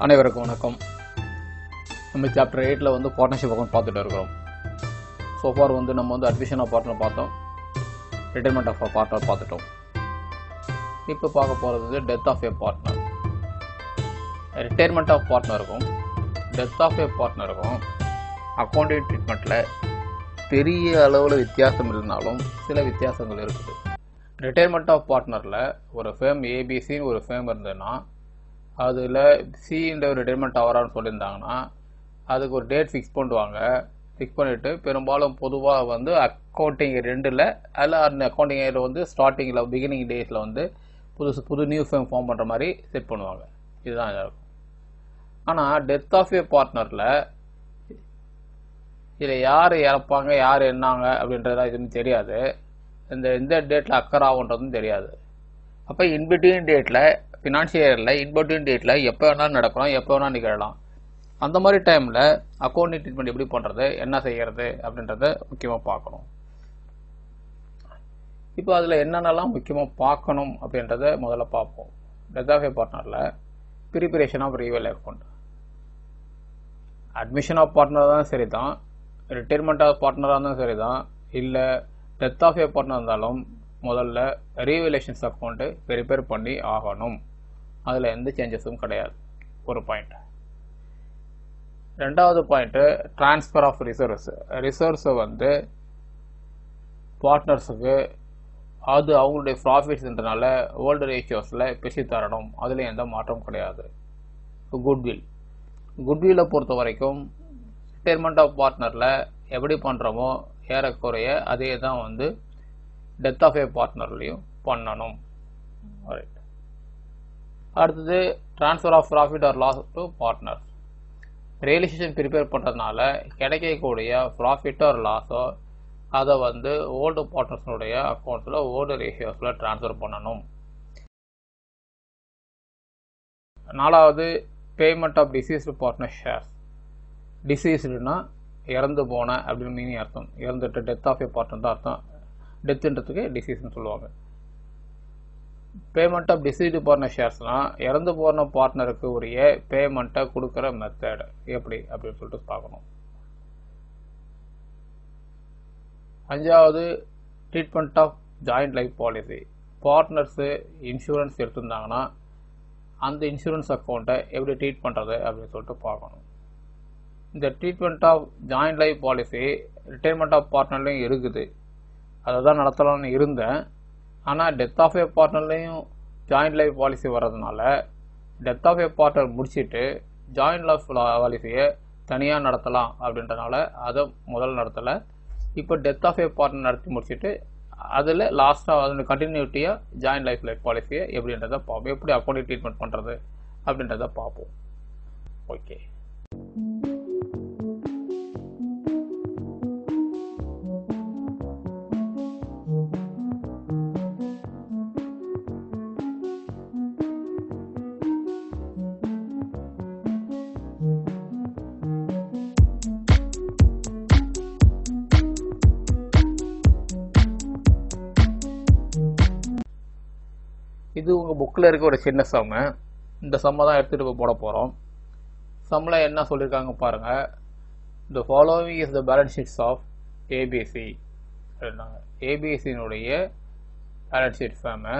அனைவருக்கும் வணக்கம் நம்ம சாப்டர் எயிட்டில் வந்து பார்ட்னர்ஷிப் அக்கௌண்ட் பார்த்துட்டு இருக்கிறோம் ஸோ ஃபார் வந்து நம்ம வந்து அட்மிஷன் ஆஃப் பார்ட்னர் பார்த்தோம் ரிட்டைர்மெண்ட் ஆஃப் பார்ட்னர் பார்த்துட்டோம் இப்போ பார்க்க போகிறது வந்து death of a partner retirement of பார்ட்னருக்கும் டெத் ஆஃப் ஏ பார்ட்னருக்கும் அக்கௌண்டிங் ட்ரீட்மெண்ட்டில் பெரிய அளவில் வித்தியாசம் இல்லைனாலும் சில வித்தியாசங்கள் இருக்குது ரிட்டைர்மெண்ட் ஆஃப் பார்ட்னரில் ஒரு ஃபேம் ஏபிசின்னு ஒரு ஃபேம் இருந்ததுன்னா அதில் சின்ற ரிட்டைர்மெண்ட் ஆகிறான்னு சொல்லியிருந்தாங்கன்னா அதுக்கு ஒரு டேட் ஃபிக்ஸ் பண்ணுவாங்க ஃபிக்ஸ் பண்ணிவிட்டு பெரும்பாலும் பொதுவாக வந்து அக்கௌண்டிங் ரெண்டில் அதில் அந்த அக்கௌண்டிங் இயரில் வந்து ஸ்டார்டிங்கில் பிகினிங் டேஸில் வந்து புதுசு புது நியூ ஃபேம் ஃபார்ம் பண்ணுற மாதிரி செட் பண்ணுவாங்க இதுதான் இதா இருக்கும் ஆனால் டெத் ஆஃப் ஏ பார்ட்னரில் இதில் யார் இறப்பாங்க யார் என்னாங்க அப்படின்றதெல்லாம் எதுவும் தெரியாது இந்த எந்த டேட்டில் அக்கர் ஆகுன்றதும் தெரியாது அப்போ இன்பிட்வீன் டேட்டில் ஃபினான்ஷியல் இயரில் இன்பிட்வீன் டேட்டில் எப்போ வேணாலும் நடக்கலாம் எப்போ வேணாலும் நிகழலாம் அந்த மாதிரி டைமில் அக்கௌண்டிங் ட்ரீட்மெண்ட் எப்படி பண்ணுறது என்ன செய்கிறது அப்படின்றத முக்கியமாக பார்க்கணும் இப்போ அதில் என்னென்னலாம் முக்கியமாக பார்க்கணும் அப்படின்றத முதல்ல பார்ப்போம் டெத் ஆஃப் ஏ பார்ட்னரில் ப்ரிப்பரேஷன் ஆஃப் ரிவல் அக்கௌண்ட் அட்மிஷன் ஆஃப் பார்ட்னர் தான் சரி தான் ரிட்டைர்மெண்ட் ஆஃப் பார்ட்னராக இருந்தாலும் சரி தான் இல்லை டெத் ஆஃப் ஏ பார்ட்னர் இருந்தாலும் முதல்ல ரீவலேஷன்ஸ் அக்கௌண்ட்டு ப்ரிப்பேர் பண்ணி ஆகணும் அதில் எந்த சேஞ்சஸும் கிடையாது ஒரு பாயிண்ட் ரெண்டாவது பாயிண்ட்டு ட்ரான்ஸ்ஃபர் ஆஃப் ரிசர்வ்ஸ் ரிசர்வ்ஸை வந்து பார்ட்னர்ஸுக்கு அது அவங்களுடைய ப்ராஃபிட்ஸ்ன்றனால ஓல்டு ரேஷியோஸில் பிரித்து தரணும் அதில் எந்த மாற்றம் கிடையாது குட்வில் குட்வில்லை பொறுத்த வரைக்கும் ரிட்டைர்மெண்ட் ஆஃப் பார்ட்னரில் எப்படி பண்ணுறோமோ ஏறக்குறைய அதே தான் வந்து டெத் ஆஃப் ஏ பார்ட்னர்லையும் பண்ணணும் ரைட் அடுத்தது transfer of profit or loss to partner realisation prepare பண்ணுறதுனால கிடைக்கக்கூடிய ப்ராஃபிட் ஆர் லாஸோ அதை வந்து ஓல்டு பார்ட்னர்ஸனுடைய அக்கௌண்ட்டில் ஓல்டு ரேஷியோஸில் ட்ரான்ஸ்ஃபர் பண்ணணும் நாலாவது payment of deceased partner shares டிசீஸ்டுனா இறந்து போன அப்படின்னு மீனிங் அர்த்தம் இறந்துட்டு டெத் ஆஃப் ஏ பார்ட்னர் தான் அர்த்தம் டெத்துன்றதுக்கு டிசீஸ்னு சொல்லுவாங்க பேமெண்ட் ஆஃப் டிசீஸ்டு பார்ட்னர் ஷேர்ஸ்னால் இறந்து போன பார்ட்னருக்கு உரிய பேமெண்ட்டை கொடுக்குற மெத்தட் எப்படி அப்படின்னு சொல்லிட்டு பார்க்கணும் அஞ்சாவது treatment of joint life policy partners insurance எடுத்திருந்தாங்கன்னா அந்த இன்சூரன்ஸ் அக்கௌண்ட்டை எப்படி ட்ரீட் பண்ணுறது அப்படின்னு சொல்லிட்டு பார்க்கணும் இந்த treatment of joint life policy retirement of பார்ட்னர்லேயும் இருக்குது அதை தான் நடத்தலாம்னு இருந்தேன் ஆனால் டெத் ஆஃப் ஏ பார்ட்னர்லேயும் ஜாயிண்ட் லைஃப் பாலிசி வர்றதுனால டெத் ஆஃப் ஏ பார்ட்னர் முடிச்சுட்டு ஜாயிண்ட் லைஃப் பாலிசியை தனியாக நடத்தலாம் அப்படின்றனால அதை முதல் நடத்தலை இப்போ டெத் ஆஃப் ஏ பார்ட்னர் நடத்தி முடிச்சுட்டு அதில் லாஸ்ட்டாக அதோட கண்டினியூட்டியாக ஜாயிண்ட் லைஃப் லைஃப் பாலிசியை எப்படின்றத பார்ப்போம் எப்படி அக்கௌண்ட் ட்ரீட்மெண்ட் பண்ணுறது அப்படின்றத பார்ப்போம் ஓகே இது உங்கள் புக்கில் இருக்க ஒரு சின்ன சம்மு இந்த சம்மை தான் எடுத்துகிட்டு போய் போட போகிறோம் சம்மில் என்ன சொல்லியிருக்காங்க பாருங்கள் the following is the balance sheets of ABC அப்படின்னாங்க ஏபிசியினுடைய பேலன்ஸ் ஷீட் ஃபேமு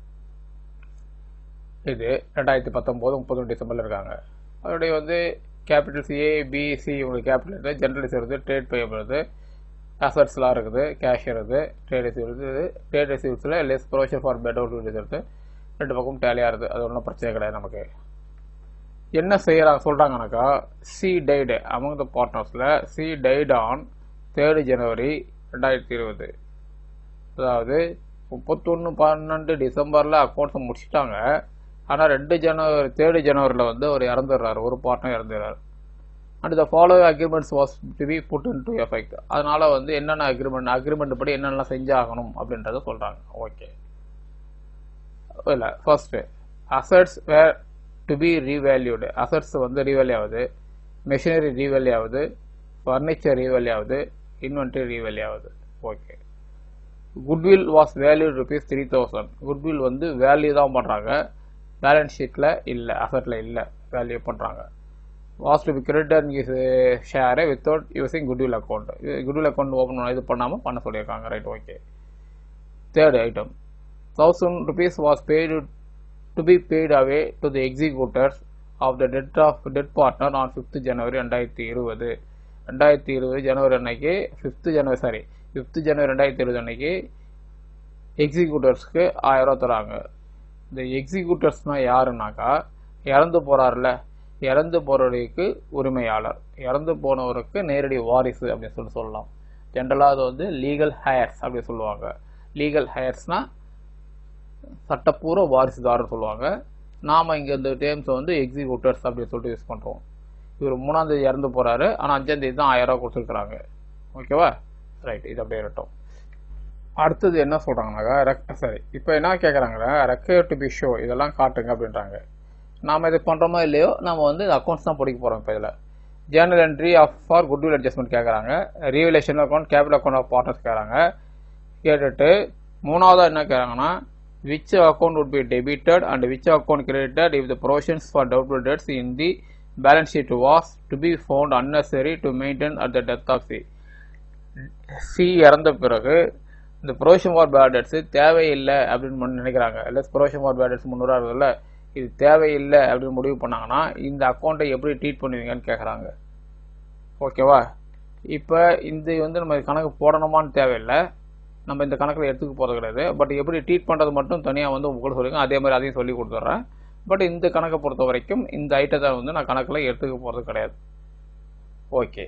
இது ரெண்டாயிரத்தி பத்தொம்போது முப்பது டிசம்பரில் இருக்காங்க அதோடைய வந்து கேபிட்டல்ஸ் ஏ பிசி உங்களுக்கு கேபிட்டல் இருக்குது ஜென்ரல் ரிசர்வ் இருக்குது ட்ரேட் பேயபிள் இருக்குது அசட்ஸ்லாம் இருக்குது கேஷ் இருக்குது ட்ரேட் ரிசீவ் இருக்குது ட்ரேட் ரிசீவ்ஸில் லெஸ் ப்ரொவிஷன் ஃபார் பெட்டர் இருக்குது ரெண்டு பக்கம் டேலியாக இருக்குது அது ஒன்றும் பிரச்சனை கிடையாது நமக்கு என்ன செய்கிறாங்க சொல்கிறாங்கனாக்கா சி டைடு அமங் த பார்ட்னர்ஸில் C died on third January ரெண்டாயிரத்தி இருபது அதாவது முப்பத்தொன்று பன்னெண்டு டிசம்பரில் அக்கௌண்ட்ஸை முடிச்சிட்டாங்க ஆனால் ரெண்டு ஜனவரி தேர்டு ஜனவரியில் வந்து அவர் இறந்துடுறாரு ஒரு பார்ட்னர் இறந்துடுறாரு and the follow agreements was to be put into effect அதனால் வந்து என்னென்ன அக்ரிமெண்ட் அக்ரிமெண்ட் படி என்னென்னலாம் செஞ்சாகணும் அப்படின்றத சொல்கிறாங்க ஓகே இல்லை first assets were to be revalued assets வந்து ரீவேல்யூ ஆகுது மெஷினரி ரீவேல்யூ ஆகுது ஃபர்னிச்சர் ரீவேல்யூ ஆகுது இன்வென்ட்ரி ரீவேல்யூ ஆகுது okay goodwill was value rupees three thousand goodwill வந்து வேல்யூ தான் பண்ணுறாங்க பேலன்ஸ் ஷீட்டில் இல்லை அசட்டில் இல்லை வேல்யூ பண்ணுறாங்க was to be credit is ஷேரை without using goodwill account goodwill account open இது பண்ணாமல் பண்ண சொல்லியிருக்காங்க right okay third item thousand rupees was paid to be paid away to the executors of the dead of dead partner on fifth January ரெண்டாயிரத்தி இருபது ரெண்டாயிரத்தி இருபது ஜனவரி அன்னைக்கு fifth January sorry fifth January ரெண்டாயிரத்தி இருபது அன்னைக்கு எக்ஸிக்யூட்டர்ஸ்க்கு ஆயிரம் ரூபா தராங்க இந்த எக்ஸிக்யூட்டர்ஸ்னால் யாருன்னாக்கா இறந்து போகிறார்ல இறந்து போகிறவருக்கு உரிமையாளர் இறந்து போனவருக்கு நேரடி வாரிசு அப்படின்னு சொல்லி சொல்லலாம் ஜென்ரலாக அது வந்து லீகல் ஹயர்ஸ் அப்படி சொல்லுவாங்க லீகல் ஹயர்ஸ்னால் சட்டப்பூர்வ வாரிசுதாரர் சொல்லுவாங்க நாம் இங்கே இந்த டேர்ம்ஸை வந்து எக்ஸிக்யூட்டர்ஸ் அப்படின்னு சொல்லிட்டு யூஸ் பண்ணுறோம் இவர் மூணாந்தேதி இறந்து போகிறாரு ஆனால் அஞ்சாந்தேதி தான் ஆயிரம் ரூபா கொடுத்துருக்குறாங்க ஓகேவா ரைட் இது அப்படியே இருக்கட்டும் அடுத்தது என்ன சொல்கிறாங்கனாக்கா ரெக் சரி இப்போ என்ன கேட்குறாங்கன்னா ரெக்கர் டு பி ஷோ இதெல்லாம் காட்டுங்க அப்படின்றாங்க நாம் இது பண்ணுறோமோ இல்லையோ நம்ம வந்து அக்கௌண்ட்ஸ் தான் படிக்க போகிறோம் இப்போ இதில் journal entry of for goodwill adjustment கேட்குறாங்க revaluation account capital account of partners கேட்குறாங்க கேட்டுட்டு மூணாவதாக என்ன கேட்குறாங்கன்னா which account would be debited and which account credited if the provisions for doubtful debts in the balance sheet was to be found unnecessary to maintain at the death of C. C இறந்த பிறகு இந்த provision for bad debts தேவையில்லை அப்படின்னு மு- நினைக்கிறாங்க இல்லை provision for bad debts முந்நூறுவா இருக்குதுல்ல இது தேவையில்லை அப்படின்னு முடிவு பண்ணாங்கன்னா இந்த அக்கௌண்ட்டை எப்படி ட்ரீட் பண்ணுவீங்கன்னு கேட்குறாங்க ஓகேவா இப்போ இந்த வந்து நம்ம கணக்கு போடணுமான்னு தேவையில்லை நம்ம இந்த கணக்கில் எடுத்துக்க போகிறது கிடையாது பட் எப்படி ட்ரீட் பண்ணுறது மட்டும் தனியாக வந்து உங்களுக்கு சொல்லுங்க அதே மாதிரி அதையும் சொல்லி கொடுத்துட்றேன் பட் இந்த கணக்கை பொறுத்த வரைக்கும் இந்த ஐட்டத்தை வந்து நான் கணக்கில் எடுத்துக்க போகிறது கிடையாது ஓகே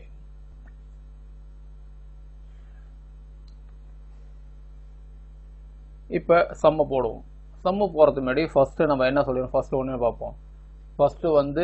இப்போ சம்ம போடுவோம் சம்மு போகிறதுக்கு முன்னாடி ஃபஸ்ட்டு நம்ம என்ன சொல்லிடுவோம் ஃபஸ்ட்டு ஒன்று பார்ப்போம் ஃபஸ்ட்டு வந்து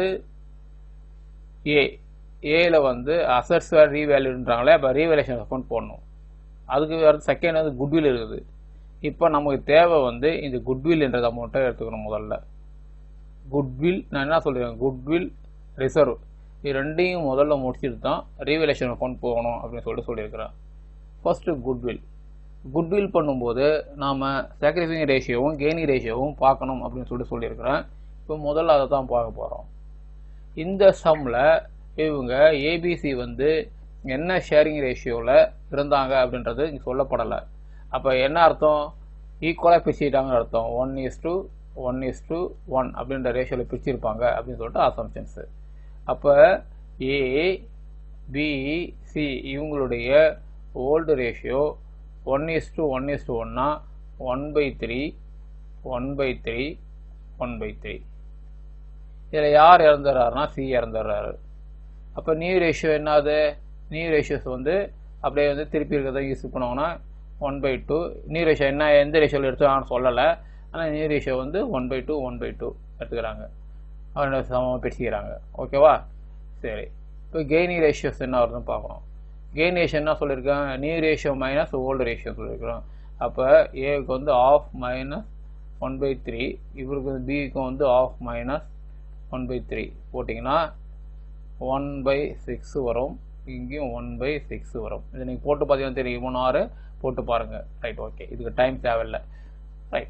ஏ ஏல வந்து அசட்ஸ் வேறு ரீவேல்யூன்றாங்களே அப்போ ரீவேலேஷன் அக்கௌண்ட் போடணும் அதுக்கு வேறு செகண்ட் வந்து குட்வில் இருக்குது இப்போ நமக்கு தேவை வந்து இந்த குட்வில் என்ற அமௌண்ட்டை எடுத்துக்கணும் முதல்ல குட்வில் நான் என்ன சொல்லியிருக்கேன் குட்வில் ரிசர்வ் இது ரெண்டையும் முதல்ல முடிச்சுட்டு தான் ரீவேலேஷன் அக்கௌண்ட் போகணும் அப்படின்னு சொல்லிட்டு சொல்லியிருக்கிறேன் ஃபர்ஸ்ட்டு குட்வில் குட்வில் பண்ணும்போது நாம் சாக்ரிஃபைங் ரேஷியோவும் கெய்னிங் ரேஷியோவும் பார்க்கணும் அப்படின்னு சொல்லிட்டு சொல்லியிருக்கிறேன் இப்போ முதல்ல அதை தான் பார்க்க போகிறோம் இந்த சம்மில் இவங்க ஏபிசி வந்து என்ன ஷேரிங் ரேஷியோவில் இருந்தாங்க அப்படின்றது இங்கே சொல்லப்படலை அப்போ என்ன அர்த்தம் ஈக்குவலாக பிரிச்சுக்கிட்டாங்கன்னு அர்த்தம் one is to one is to one அப்படின்ற ரேஷியோவில் பிரிச்சிருப்பாங்க அப்படின்னு சொல்லிட்டு அசம்ஷன்ஸு அப்போ ஏ பி சி இவங்களுடைய old ratio one is to one is to ஒன்னா one by three one by three one by three இதில் யார் இறந்துடுறாருனா சி இறந்துடுறாரு அப்போ நியூ ரேஷியோ என்னது நியூ ரேஷியோஸ் வந்து அப்படியே வந்து திருப்பி இருக்கிறத யூஸ் பண்ணுவாங்கன்னா one by two new ratio என்ன எந்த ரேஷியோவில் எடுத்துக்கான்னு சொல்லலை ஆனால் நியூ ரேஷியோ வந்து one by two one by two எடுத்துக்கிறாங்க அவனோட சமமாக பிரிச்சுக்கிறாங்க ஓகேவா சரி இப்போ கெய்னிங் ரேஷியோஸ் என்ன வருதுன்னு பார்க்கணும் கெயின் ரேஷியோ என்ன சொல்லியிருக்கேன் new ratio minus old ratio சொல்லியிருக்கிறோம் அப்போ ஏவுக்கு வந்து half minus one by three இவருக்கு வந்து பிக்கும் வந்து half minus one by three போட்டிங்கன்னா ஒன் பை சிக்ஸ் வரும் இங்கேயும் ஒன் பை சிக்ஸ் வரும் இது நீங்கள் போட்டு பார்த்தீங்கன்னா தெரியும் மூணு ஆறு போட்டு பாருங்கள் ரைட் ஓகே இதுக்கு டைம் தேவையில்லை ரைட்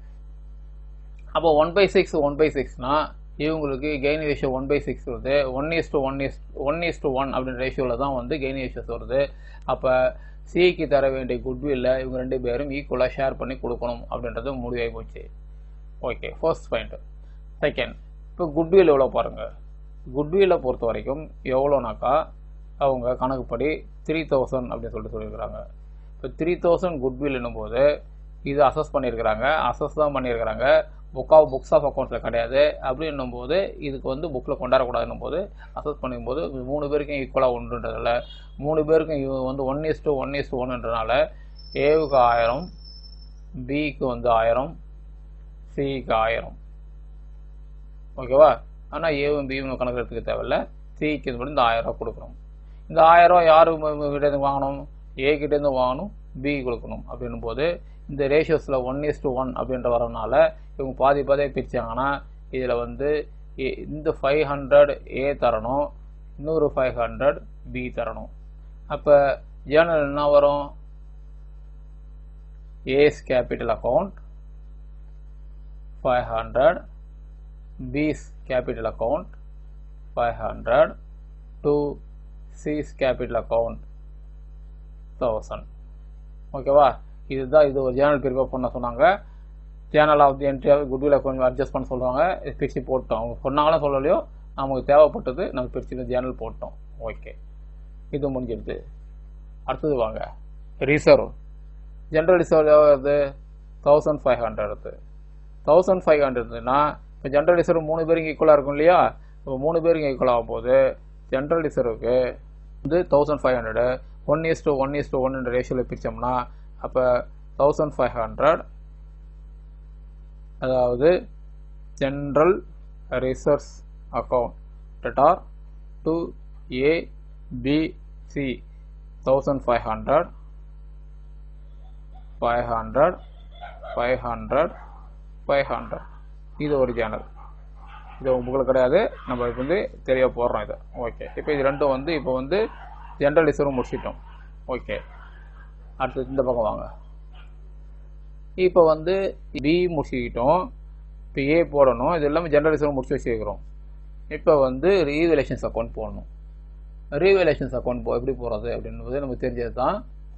அப்போ one by six one by சிக்ஸ்னா இவங்களுக்கு gain ratio one by six வருது one is to one is one is to one அப்படின்ற ரேஷியோவில் தான் வந்து கெயின் ரேஷியோஸ் வருது அப்போ சிக்கு தர வேண்டிய குட்வில்ல இவங்க ரெண்டு பேரும் ஈக்குவலாக ஷேர் பண்ணி கொடுக்கணும் அப்படின்றது முடிவாகி போச்சு ஓகே ஃபர்ஸ்ட் பாயிண்ட் செகண்ட் இப்போ குட்வில் எவ்வளோ பாருங்கள் குட்வில்லை பொறுத்த வரைக்கும் எவ்வளோனாக்கா அவங்க கணக்குப்படி த்ரீ தௌசண்ட் அப்படின்னு சொல்லிட்டு சொல்லியிருக்கிறாங்க இப்போ த்ரீ தௌசண்ட் குட்வில் என்னும்போது இது அசஸ் பண்ணியிருக்கிறாங்க அசஸ் தான் பண்ணியிருக்கிறாங்க புக் ஆஃப் புக்ஸ் ஆஃப் அக்கௌண்ட்ஸில் கிடையாது அப்படின்னும் போது இதுக்கு வந்து புக்கில் கொண்டாடக்கூடாதுன்னும் போது அசஸ் பண்ணும்போது மூணு பேருக்கும் ஈக்குவலாக ஒன்றுன்றதில்ல மூணு பேருக்கும் இவங்க வந்து one is to one is to ஒன்றுன்றனால ஏவுக்கு ஆயிரம் பிக்கு வந்து ஆயிரம் சிக்கு ஆயிரம் ஓகேவா ஆனால் ஏவும் பியும் கணக்கு எடுத்துக்க தேவையில்ல சிக்கு இது மட்டும் இந்த ஆயிரம் ரூபா கொடுக்கணும் இந்த ஆயிரம் ரூபா யாரு கிட்டேருந்து வாங்கணும் ஏ கிட்டேருந்து வாங்கணும் பி கொடுக்கணும் அப்படின்னும் போது இந்த ரேஷியோஸில் ஒன் இஸ் டு ஒன் அப்படின்ற வரனால இவங்க பாதி பாதியாக பிரிச்சாங்கன்னா இதில் வந்து ஏ- இந்த ஃபைவ் ஹண்ட்ரட் ஏ தரணும் இன்னொரு ஃபைவ் ஹண்ட்ரட் பி தரணும் அப்போ ஜேர்னல் என்ன வரும் A's capital account five hundred B's capital account 500 to C's capital account 1000 ஓகேவா இதுதான் இது ஒரு ஜேர்னல் ப்ரிப்பேர் பண்ண சொன்னாங்க journal of the entry goodwill கொஞ்சம் அட்ஜஸ்ட் பண்ண சொல்கிறாங்க பிரித்து போட்டோம் அவங்க சொன்னாங்களோ சொல்லலையோ நமக்கு தேவைப்பட்டது நம்ம பிரித்து ஜேர்னல் போட்டோம் ஓகே இது முடிஞ்சிருது அடுத்தது வாங்க ரிசர்வ் ஜென்ரல் ரிசர்வ் எவ்வளவு thousand five hundred thousand five ஹண்ட்ரட்னா இப்போ ஜென்ரல் ரிசர்வ் மூணு பேருக்கு ஈக்குவலாக இருக்கும் இல்லையா இப்போ மூணு பேருக்கு ஈக்குவல் ஆகும் போது ஜென்ரல் ரிசர்வுக்கு வந்து thousand five hundred one is to one is to one ரேஷியோவில் பிரித்தோம்னா அப்போ தௌசண்ட் ஃபைவ் ஹண்ட்ரட் அதாவது general reserves account debtor to A B C thousand five hundred five hundred five hundred five hundred இது ஒரு channel இது உங்களுக்கு கிடையாது நம்ம இப்போ வந்து தெரிய போடுறோம் இதை ஓகே இப்போ இது ரெண்டும் வந்து இப்போ வந்து ஜென்ரல் ரிசர்வ் முடிச்சிட்டோம் ஓகே அடுத்து இந்த பக்கம் வாங்க இப்போ வந்து பி முடிச்சுக்கிட்டோம் இப்போ ஏ போடணும் இது எல்லாமே ஜென்ரல் ரிசர்வ் முடிச்சு வச்சுருக்கிறோம் இப்போ வந்து ரீவேலேஷன்ஸ் அக்கௌண்ட் போடணும் ரீவேலேஷன்ஸ் அக்கௌண்ட் போ எப்படி போகிறது அப்படின்றது நமக்கு தெரிஞ்சது தான்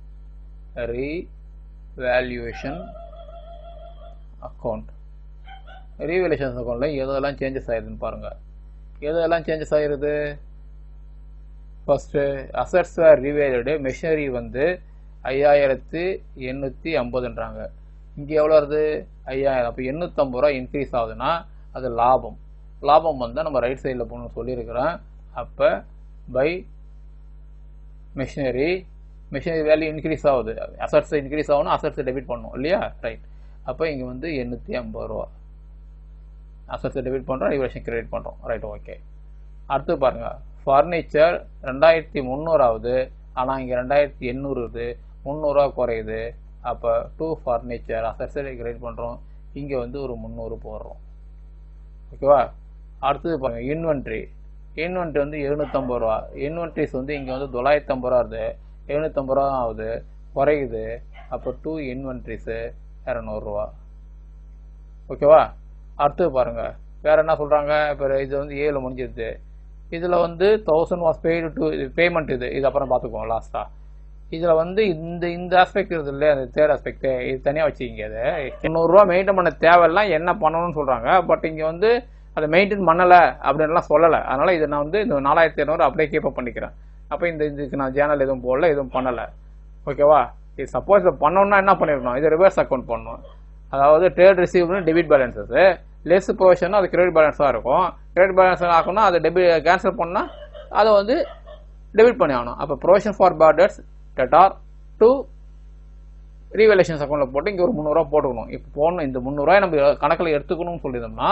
ரீவேல்யூவேஷன் அக்கௌண்ட் ரீவேலேஷன்ஸ் அக்கௌண்ட்டில் எதெல்லாம் சேஞ்சஸ் ஆயிருதுன்னு பாருங்கள் எதெல்லாம் சேஞ்சஸ் ஆயிருது first assets were revalued machinery வந்து ஐயாயிரத்து எண்ணூற்றி ஐம்பதுன்றாங்க இங்கே எவ்வளோ வருது ஐயாயிரம் அப்போ எண்ணூற்றம்பது ரூபா இன்க்ரீஸ் ஆகுதுன்னா அது லாபம் லாபம் வந்தால் நம்ம ரைட் சைடில் போகணும்னு சொல்லியிருக்கிறேன் அப்போ by machinery machinery value increase ஆகுது அசட்ஸ் இன்க்ரீஸ் ஆகணும் அசட்ஸ் டெபிட் பண்ணணும் இல்லையா ரைட் அப்போ இங்கே வந்து எண்ணூற்றி ஐம்பது ரூபா அசட்ஸை டெபிட் பண்ணுறோம் ரிவர்ஷன் கிரெடிட் பண்ணுறோம் ரைட் ஓகே அடுத்து பாருங்கள் ஃபர்னிச்சர் ரெண்டாயிரத்தி முந்நூறாவது ஆனால் இங்கே ரெண்டாயிரத்தி எண்ணூறு இருக்குது முந்நூறுரூவா குறையுது அப்போ டூ ஃபர்னிச்சர் அசட்ஸை கிரெடிட் பண்ணுறோம் இங்கே வந்து ஒரு முந்நூறு போடுறோம் ஓகேவா அடுத்தது பாருங்கள் இன்வென்ட்ரி இன்வென்ட்ரி வந்து எழுநூற்றம்பது ரூபா இன்வென்ட்ரிஸ் வந்து இங்கே வந்து தொள்ளாயிரத்தி ஐம்பது ரூபா வருது எழுநூற்றம்பது ரூபா ஆகுது குறையுது அப்போ டூ இன்வென்ட்ரிஸு இரநூறுவா ஓகேவா அடுத்தது பாருங்கள் வேறு என்ன சொல்கிறாங்க இப்போ இது வந்து ஏழு முடிஞ்சிருது இதில் வந்து தௌசண்ட் வாஸ் பெய்டு டு இது பேமெண்ட் இது இது அப்புறம் பார்த்துக்குவோம் லாஸ்ட்டாக இதில் வந்து இந்த இந்த ஆஸ்பெக்ட் இருக்குது இல்லையா அந்த தேர்ட் ஆஸ்பெக்ட் இது தனியாக வச்சுக்கிங்க அது எண்ணூறுரூவா மெயின்டைன் பண்ண தேவையெல்லாம் என்ன பண்ணணும்னு சொல்கிறாங்க பட் இங்கே வந்து அதை மெயின்டைன் பண்ணலை அப்படின்லாம் சொல்லலை அதனால் இதை நான் வந்து இந்த நாலாயிரத்தி இரநூறு அப்படியே கீப்பப் பண்ணிக்கிறேன் அப்போ இந்த இதுக்கு நான் சேனல் எதுவும் போடல எதுவும் பண்ணலை ஓகேவா இது சப்போஸ் இதை பண்ணணும்னா என்ன பண்ணிருக்கணும் இது ரிவர்ஸ் அக்கௌண்ட் பண்ணணும் அதாவது ட்ரேட் ரிசீவ்னு டெபிட் பேலன்ஸஸ் லெஸ் ப்ரொவிஷன் அது கிரெடிட் பேலன்ஸாக இருக்கும் கிரெடிட் பேலன்ஸ் ஆகணும்னா அதை டெபிட் கேன்சல் பண்ணால் அதை வந்து டெபிட் பண்ணி ஆகணும் அப்போ provision for bad debts debtor to revaluations அக்கௌண்ட்டில் போட்டு இங்கே ஒரு முந்நூறுரூவா போட்டுக்கணும் இப்போ போடணும் இந்த முந்நூறுரூவாய் நம்ம கணக்கில் எடுத்துக்கணும்னு சொல்லியிருந்தோம்னா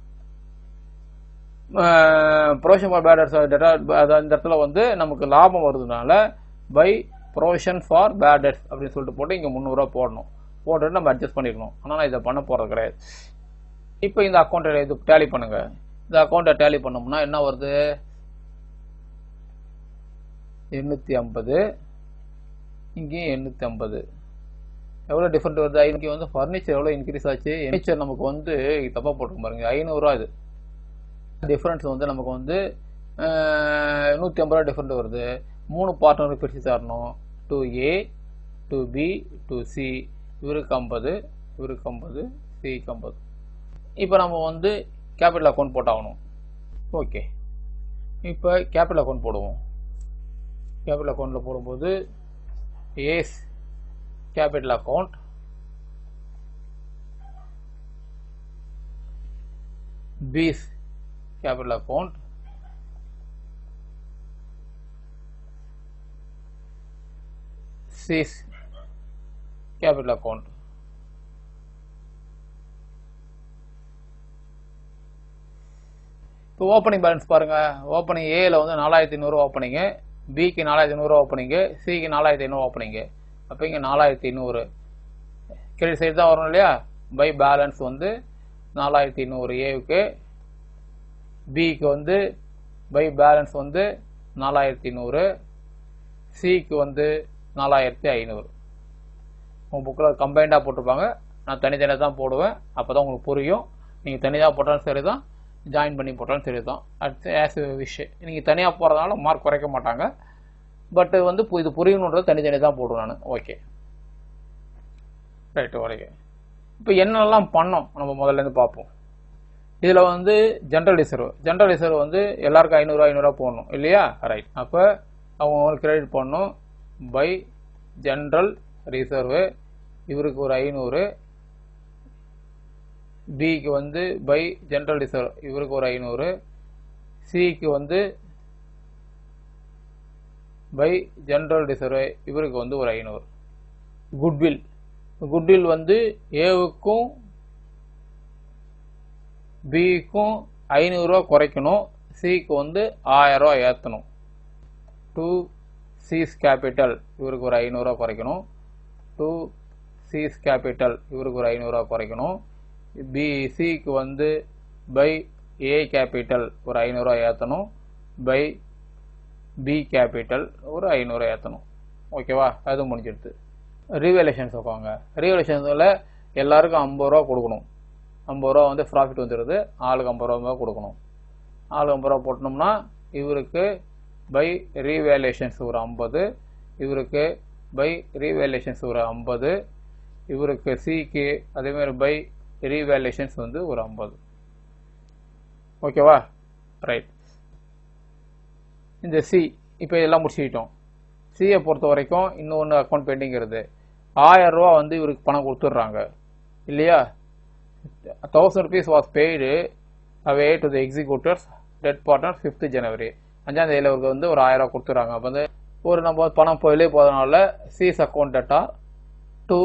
ப்ரொவிஷன் ஃபார் பேடர்ஸ் டெட்டார் இந்த இடத்துல வந்து நமக்கு லாபம் வருதுனால பை ப்ரொவிஷன் ஃபார் பேடர்ஸ் அப்படின்னு சொல்லிட்டு போட்டு இங்கே முந்நூறுரூவா போடணும் போட்டுட்டு நம்ம அட்ஜஸ்ட் பண்ணிக்கணும் ஆனால் நான் இதை பண்ண போகிறது கிடையாது இப்போ இந்த அக்கௌண்ட்டை இது டேலி பண்ணுங்க இந்த அக்கௌண்ட்டை டேலி பண்ணோம்னா என்ன வருது எண்ணூற்றி ஐம்பது இங்கேயும் எண்ணூற்றி ஐம்பது எவ்வளோ டிஃப்ரெண்ட் வருது இன்றைக்கி வந்து ஃபர்னிச்சர் எவ்வளோ இன்க்ரீஸ் ஆச்சு ஃபர்னிச்சர் நமக்கு வந்து தப்பாக போட்டுருக்கும் பாருங்க ஐநூறுரூவா இது டிஃப்ரென்ஸ் வந்து நமக்கு வந்து நூற்றி ஐம்பது ரூபா டிஃப்ரெண்ட் வருது மூணு பார்ட்னருக்கு பிரித்து தரணும் to A to B to C இவருக்கு ஐம்பது இவருக்கு ஐம்பது சிக்கு ஐம்பது இப்போ நம்ம வந்து கேபிட்டல் அக்கௌண்ட் போட்டாகணும் ஓகே இப்போ கேபிட்டல் அக்கௌண்ட் போடுவோம் கேபிட்டல் அக்கௌண்ட்டில் போடும்போது A's capital account B's capital account C's capital account இப்போ ஓப்பனிங் பேலன்ஸ் பாருங்கள் ஓப்பனிங் ஏல வந்து நாலாயிரத்தி ஐநூறு ஓப்பனிங்கு பிக்கு நாலாயிரத்தி ஐநூறு ஓப்பனிங்கு சிக்கு நாலாயிரத்தி ஐநூறு ஓப்பனிங்கு அப்போ இங்கே நாலாயிரத்தி ஐநூறு கிரெடிட் சைடு தான் வரும் இல்லையா பை பேலன்ஸ் வந்து நாலாயிரத்தி ஐநூறு ஏவுக்கு பிக்கு வந்து பை பேலன்ஸ் வந்து நாலாயிரத்தி நூறு சிக்கு வந்து நாலாயிரத்தி ஐநூறு உங்கள் புக்கில் கம்பைண்டாக போட்டிருப்பாங்க நான் தனித்தனியாக தான் போடுவேன் அப்போ தான் உங்களுக்கு புரியும் நீங்கள் தனியாக போட்டாலும் சரி தான் ஜாயின் பண்ணி போட்டாலும் சரி தான் அடுத்து ஆஸ் விஷ் நீங்கள் தனியாக போகிறதுனால மார்க் குறைக்க மாட்டாங்க பட் வந்து பு- இது புரியணுன்றது தனித்தனி தான் போடுவேன் நான் ஓகே ரைட்டு ஓகே இப்போ என்னெல்லாம் பண்ணோம் நம்ம முதல்ல இருந்து பார்ப்போம் இதில் வந்து ஜென்ரல் ரிசர்வ் ஜென்ரல் ரிசர்வ் வந்து எல்லாருக்கும் ஐநூறுரூவா ஐநூறுரூவா போடணும் இல்லையா ரைட் அப்போ அவங்க கிரெடிட் பண்ணணும் பை ஜென்ரல் ரிசர்வு இவருக்கு ஒரு ஐநூறு பிக்கு வந்து பை ஜென்ரல் ரிசர்வ் இவருக்கு ஒரு ஐநூறு சிக்கு வந்து பை ஜென்ரல் ரிசர்வ் இவருக்கு வந்து ஒரு ஐநூறு குட்வில் குட்வில் வந்து ஏவுக்கும் பிக்கும் ஐநூறுரூவா குறைக்கணும் சிக்கு வந்து ஆயிரரூவா ஏற்றணும் டூ சிஸ் கேபிட்டல் இவருக்கு ஒரு ஐநூறுரூவா குறைக்கணும் டூ சிஸ் கேபிட்டல் இவருக்கு ஒரு ஐநூறுரூவா குறைக்கணும் பி சிக்கு வந்து பை ஏ கேபிட்டல் ஒரு ஐநூறுரூவா ஏற்றணும் பை பி கேபிட்டல் ஒரு ஐநூறுரூவா ஏற்றணும் ஓகேவா அது முடிஞ்சிடுது ரீவேலேஷன்ஸ் வைப்பாங்க ரீவேலேஷன்ஸில் எல்லாருக்கும் ஐம்பது ரூபா கொடுக்கணும் ஐம்பது ரூபா வந்து ப்ராஃபிட் வந்துடுது ஆளுக்கு ஐம்பது ரூபா தான் கொடுக்கணும் ஆளுக்கு ஐம்பது ரூபா போட்டோம்னா இவருக்கு பை ரீவேலேஷன்ஸ் ஒரு ஐம்பது இவருக்கு பை ரீவேலேஷன்ஸ் ஒரு ஐம்பது இவருக்கு சிக்கு அதேமாதிரி பை ரீவேலேஷன்ஸ் வந்து ஒரு ஐம்பது ஓகேவா ரைட் இந்த சி இப்போ இதெல்லாம் முடிச்சுக்கிட்டோம் சியை பொறுத்த வரைக்கும் இன்னொன்று அக்கௌண்ட் பெண்டிங் இருக்குது ஆயிரம் ரூபா வந்து இவருக்கு பணம் கொடுத்துட்றாங்க இல்லையா thousand rupees was paid away to the executors dead partner fifth January அஞ்சாம் தேதியில் இவருக்கு வந்து ஒரு ஆயிரம் ரூபா கொடுத்துட்றாங்க அப்போ வந்து ஒரு நம்ம பணம் போயிலே போகிறதுனால C's account debtor to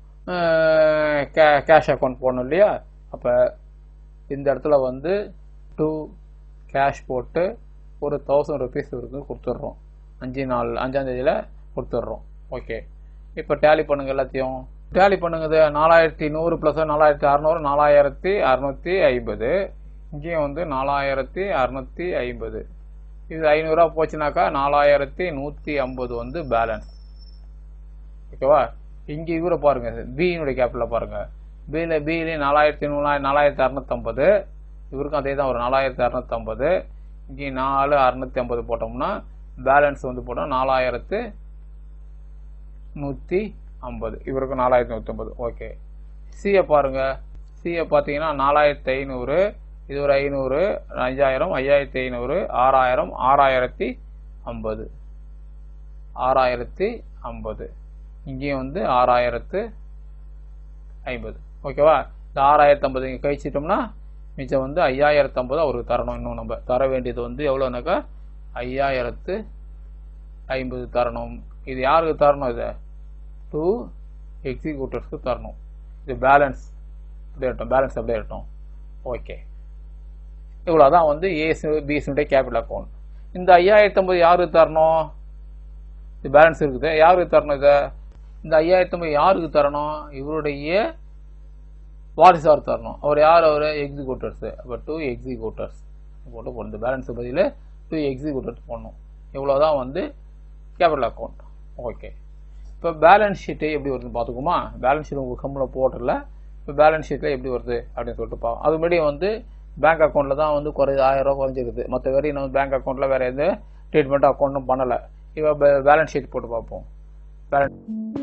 cash account போடணும் இல்லையா அப்போ இந்த இடத்துல வந்து டூ கேஷ் போட்டு ஒரு தௌசண்ட் ருபீஸ் இவருக்கு கொடுத்துட்றோம் அஞ்சு நாள் அஞ்சாம் தேதியில் கொடுத்துட்றோம் ஓகே இப்போ டேலி பண்ணுங்க எல்லாத்தையும் டேலி பண்ணுங்க நாலாயிரத்தி நூறு ப்ளஸ் நாலாயிரத்தி அறநூறு நாலாயிரத்தி அறநூற்றி ஐம்பது இங்கேயும் வந்து நாலாயிரத்தி அறநூற்றி ஐம்பது இது ஐநூறுரூவா போச்சுனாக்கா நாலாயிரத்தி நூற்றி ஐம்பது வந்து பேலன்ஸ் ஓகேவா இங்கே இவரை பாருங்க பியினுடைய கேபிட்டலில் பாருங்க பியில் பியிலையும் நாலாயிரத்தி நூறு நாலாயிரத்தி அறநூற்றம்பது இவருக்கும் அதே தான் ஒரு நாலாயிரத்தி அறநூற்றம்பது இங்கே நாலு அறநூற்றி ஐம்பது போட்டோம்னா பேலன்ஸ் வந்து போட்டோம் நாலாயிரத்து நூற்றி ஐம்பது இவருக்கு நாலாயிரத்தி நூற்றி ஐம்பது ஓகே சியை பாருங்க சியை பார்த்தீங்கன்னா நாலாயிரத்தி ஐநூறு இது ஒரு ஐநூறு அஞ்சாயிரம் ஐயாயிரத்தி ஐநூறு ஆறாயிரம் ஆறாயிரத்தி ஐம்பது ஆறாயிரத்தி ஐம்பது இங்கேயும் வந்து ஆறாயிரத்து ஐம்பது ஓகேவா இந்த ஆறாயிரத்தி ஐம்பது இங்கே கழிச்சிட்டோம்னா மிச்சம் வந்து ஐயாயிரத்து ஐம்பது அவருக்கு தரணும் இன்னும் நம்ம தர வேண்டியது வந்து எவ்வளோனாக்கா ஐயாயிரத்து ஐம்பது தரணும் இது யாருக்கு தரணும் இதை டூ எக்ஸிக்யூட்டர்ஸ்க்கு தரணும் இது பேலன்ஸ் அப்படியே இருக்கட்டும் பேலன்ஸ் அப்படியே இருக்கட்டும் ஓகே இவ்வளோ தான் வந்து ஏசி பிஎஸ்னுடைய கேபிட்டல் அக்கௌண்ட் இந்த ஐயாயிரத்தி ஐம்பது யாருக்கு தரணும் இது பேலன்ஸ் இருக்குது யாருக்கு தரணும் இதை இந்த ஐயாயிரத்தி ஐம்பது யாருக்கு தரணும் இவருடைய வாரிசார் தரணும் அவர் யார் அவர் எக்ஸிக்யூட்டர்ஸ் அப்போ டூ எக்ஸிக்யூட்டர்ஸ் போட்டு போடணும் பேலன்ஸ் பதில் டூ எக்ஸிக்யூட்டர்ஸ் போடணும் இவ்வளோ தான் வந்து கேபிட்டல் அக்கௌண்ட் ஓகே இப்போ பேலன்ஸ் ஷீட்டு எப்படி வருதுன்னு பார்த்துக்குமா பேலன்ஸ் ஷீட் உங்கள் கம்மில் போட்டல இப்போ பேலன்ஸ் ஷீட்டில் எப்படி வருது அப்படின்னு சொல்லிட்டு பார்ப்போம் அது முன்னாடி வந்து பேங்க் அக்கௌண்ட்டில் தான் வந்து குறை ஆயிரம் ரூபா குறைஞ்சிருக்குது மற்ற வரையும் நம்ம பேங்க் அக்கௌண்ட்டில் வேறு எந்த ட்ரீட்மெண்ட் அக்கௌண்ட்டும் பண்ணலை இப்போ பேலன்ஸ் ஷீட் போட்டு பார்ப்போம் பேலன்ஸ்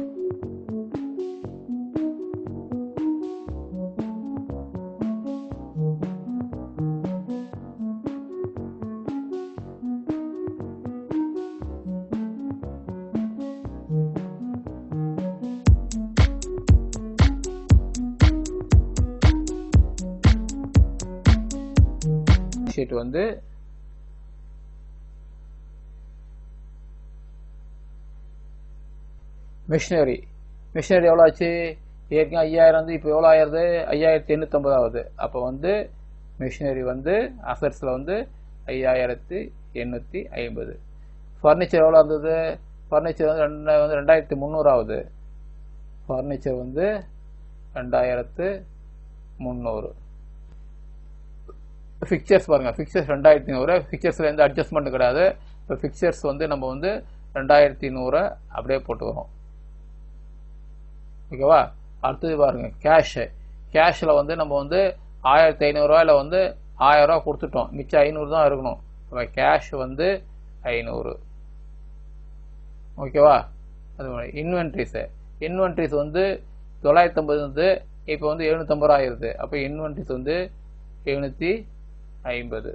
ஷீட் வந்து மிஷினரி மிஷினரி எவ்வளோ ஆச்சு ஏற்கனவே ஐயாயிரம் வந்து இப்போ எவ்வளோ ஆயிருது ஐயாயிரத்தி எண்ணூற்றம்பது ஆகுது அப்போ வந்து மிஷினரி வந்து அசட்ஸில் வந்து ஐயாயிரத்தி எண்ணூற்றி ஐம்பது ஃபர்னிச்சர் எவ்வளோ இருந்தது ஃபர்னிச்சர் வந்து ரெண்டு வந்து ரெண்டாயிரத்தி முந்நூறு ஆகுது ஃபர்னிச்சர் வந்து ரெண்டாயிரத்து முந்நூறு ஃபிக்சர்ஸ் பாருங்கள் ஃபிக்சர்ஸ் ரெண்டாயிரத்தி நூறு ஃபிக்சர்ஸில் எந்த அட்ஜஸ்ட்மெண்ட் கிடையாது இப்போ ஃபிக்சர்ஸ் வந்து நம்ம வந்து ரெண்டாயிரத்தி நூறை அப்படியே போட்டு வரோம் ஓகேவா அடுத்தது பாருங்க கேஷு கேஷில் வந்து நம்ம வந்து ஆயிரத்தி ஐநூறுரூவாயில் வந்து ஆயிரம் ரூபா கொடுத்துட்டோம் மிச்சம் ஐநூறு தான் இருக்கணும் அப்போ கேஷ் வந்து ஐநூறு ஓகேவா அது மாதிரி இன்வென்ட்ரிஸு இன்வென்ட்ரிஸ் வந்து தொள்ளாயிரத்தி ஐம்பது வந்து இப்போ வந்து எழுநூற்றம்பது ரூபா ஆயிடுது அப்போ இன்வென்ட்ரிஸ் வந்து எழுநூற்றி ஐம்பது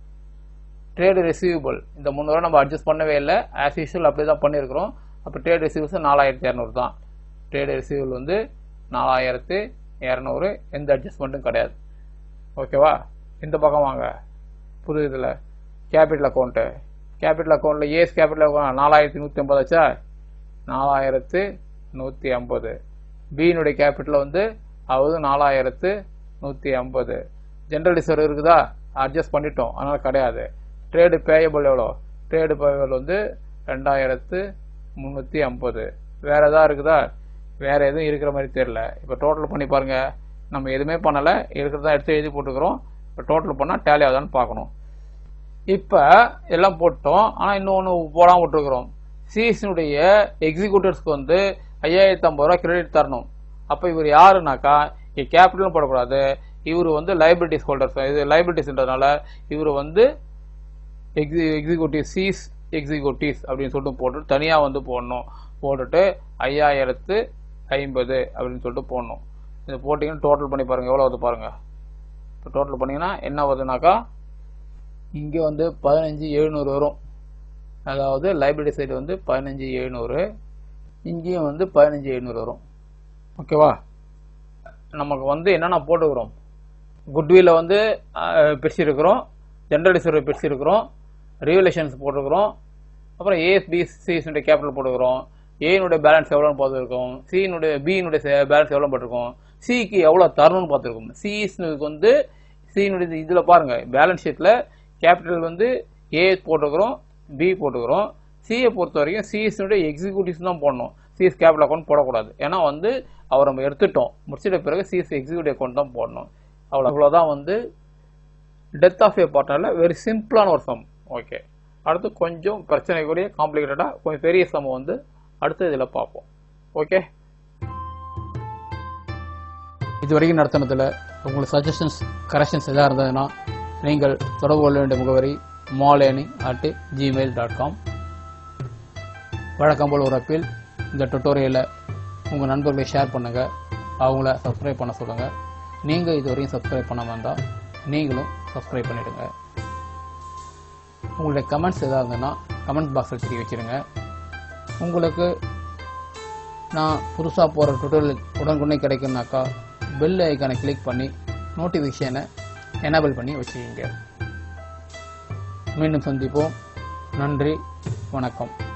ட்ரேடு ரிசீவபிள் இந்த முந்நூறுவா நம்ம அட்ஜஸ்ட் பண்ணவே இல்லை ஆஸ் யூஷுவல் அப்படி தான் பண்ணியிருக்கிறோம் அப்போ ட்ரேட் ரிசீவல்ஸ் நாலாயிரத்தி இரநூறு தான் ட்ரேடு ரிசீவல் வந்து நாலாயிரத்து இரநூறு எந்த அட்ஜஸ்ட்மெண்ட்டும் கிடையாது ஓகேவா இந்த பக்கம் வாங்க புது இதில் கேபிட்டல் அக்கௌண்ட்டு கேபிட்டல் அக்கௌண்ட்டில் ஏஸ் கேபிட்டல் அக்கௌண்ட் நாலாயிரத்தி நூற்றி ஐம்பது ஆச்சா நாலாயிரத்து நூற்றி ஐம்பது பியினுடைய கேபிட்டல் வந்து அவது நாலாயிரத்து நூற்றி ஐம்பது ஜென்ரல் ரிசர்வ் இருக்குதா அட்ஜஸ்ட் பண்ணிட்டோம் அதனால் கிடையாது ட்ரேடு பேயபிள் எவ்வளோ ட்ரேடு பேயபிள் வந்து ரெண்டாயிரத்து முந்நூற்றி ஐம்பது வேறு எதாவது இருக்குதா வேறு எதுவும் இருக்கிற மாதிரி தெரியல இப்போ டோட்டல் பண்ணி பாருங்கள் நம்ம எதுவுமே பண்ணலை இருக்கிறதா எடுத்து எழுதி போட்டுக்கிறோம் இப்போ டோட்டல் பண்ணால் டேலி ஆகுதான்னு பார்க்கணும் இப்போ எல்லாம் போட்டோம் ஆனால் இன்னொன்று போடாமல் விட்டுருக்குறோம் சிஎஸ்னுடைய எக்ஸிக்யூட்டிவ்ஸ்க்கு வந்து ஐயாயிரத்தி ஐம்பது ரூபா கிரெடிட் தரணும் அப்போ இவர் யாருனாக்கா இங்கே கேபிட்டலும் போடக்கூடாது இவர் வந்து லைபிலிட்டிஸ் ஹோல்டர்ஸ் இது லைபிலிட்டிஸ்ன்றதுனால இவர் வந்து எக்ஸி எக்ஸிக்யூட்டிவ் சீஸ் எக்ஸிக்யூட்டிவ்ஸ் அப்படின்னு சொல்லிட்டு போட்டு தனியாக வந்து போடணும் போட்டுட்டு ஐயாயிரத்து ஐம்பது அப்படின்னு சொல்லிட்டு போடணும் இது போட்டிங்கன்னா டோட்டல் பண்ணி பாருங்கள் எவ்வளோ வருது பாருங்கள் இப்போ டோட்டல் பண்ணிங்கன்னா என்ன வருதுனாக்கா இங்கே வந்து பதினஞ்சு எழுநூறு வரும் அதாவது லைப்ரரி சைடு வந்து பதினஞ்சு எழுநூறு இங்கேயும் வந்து பதினஞ்சு எழுநூறு வரும் ஓகேவா நமக்கு வந்து என்னென்ன போட்டுக்கிறோம் குட்வில்ல வந்து அஹ், பிரிச்சிருக்கிறோம் ஜென்ரல் ரிசர்வ் பிரிச்சிருக்கிறோம் ரிவலேஷன்ஸ் போட்டிருக்கிறோம் அப்புறம் ஏஎஸ்பிசினுடைய கேபிட்டல் போட்டுக்கிறோம் ஏனுடைய பேலன்ஸ் எவ்வளோன்னு பார்த்துருக்கோம் சியினுடைய பியினுடைய பேலன்ஸ் எவ்வளோ போட்டிருக்கோம் சிக்கு எவ்வளோ தரணும்னு பார்த்துருக்கோம் சிஸ்னுக்கு வந்து சியினுடைய இதில் பாருங்கள் பேலன்ஸ் ஷீட்டில் கேபிட்டல் வந்து ஏ போட்டுக்கிறோம் பி போட்டுக்கிறோம் சியை பொறுத்த வரைக்கும் சிஎஸ்னுடைய எக்ஸிக்யூட்டிவ்ஸ் தான் போடணும் சிஎஸ் கேபிட்டல் அக்கௌண்ட் போடக்கூடாது ஏன்னா வந்து அவர் நம்ம எடுத்துட்டோம் முடிச்சிட்ட பிறகு சிஎஸ் எக்ஸிக்யூட்டிவ் அக்கௌண்ட் தான் போடணும் அவ்வளோ அவ்வளோதான் வந்து டெத் ஆஃப் ஏ பார்ட்னரில் வெரி சிம்பிளான ஒரு சம் ஓகே அடுத்து கொஞ்சம் பிரச்சனை கூடிய காம்ப்ளிகேட்டடாக கொஞ்சம் பெரிய சம் வந்து அடுத்த இதில் பார்ப்போம் ஓகே இது வரைக்கும் நடத்தினதில் உங்களுக்கு சஜஷன்ஸ் கரெக்ஷன்ஸ் எதாக இருந்ததுன்னா நீங்கள் தொடர்பு கொள்ள வேண்டிய முகவரி Maleni at Gmail dot com வழக்கம் போல் ஒரு அப்பில் இந்த டுட்டோரியலை உங்கள் நண்பர்களை ஷேர் பண்ணுங்கள் அவங்கள சப்ஸ்கிரைப் பண்ண சொல்லுங்கள் நீங்கள் இது வரையும் சப்ஸ்கிரைப் பண்ணாமல் இருந்தால் நீங்களும் சப்ஸ்கிரைப் பண்ணிவிடுங்க உங்களுடைய கமெண்ட்ஸ் எதாக இருந்ததுன்னா கமெண்ட் பாக்ஸில் தெரிய வச்சுருங்க உங்களுக்கு நான் புதுசாக போகிற டுட்டோரியல் உடனுக்குடனே கிடைக்கும்னாக்கா பெல் ஐக்கானை கிளிக் பண்ணி நோட்டிஃபிகேஷனை எனேபிள் பண்ணி வச்சுக்கிங்க மீண்டும் சந்திப்போம் நன்றி வணக்கம்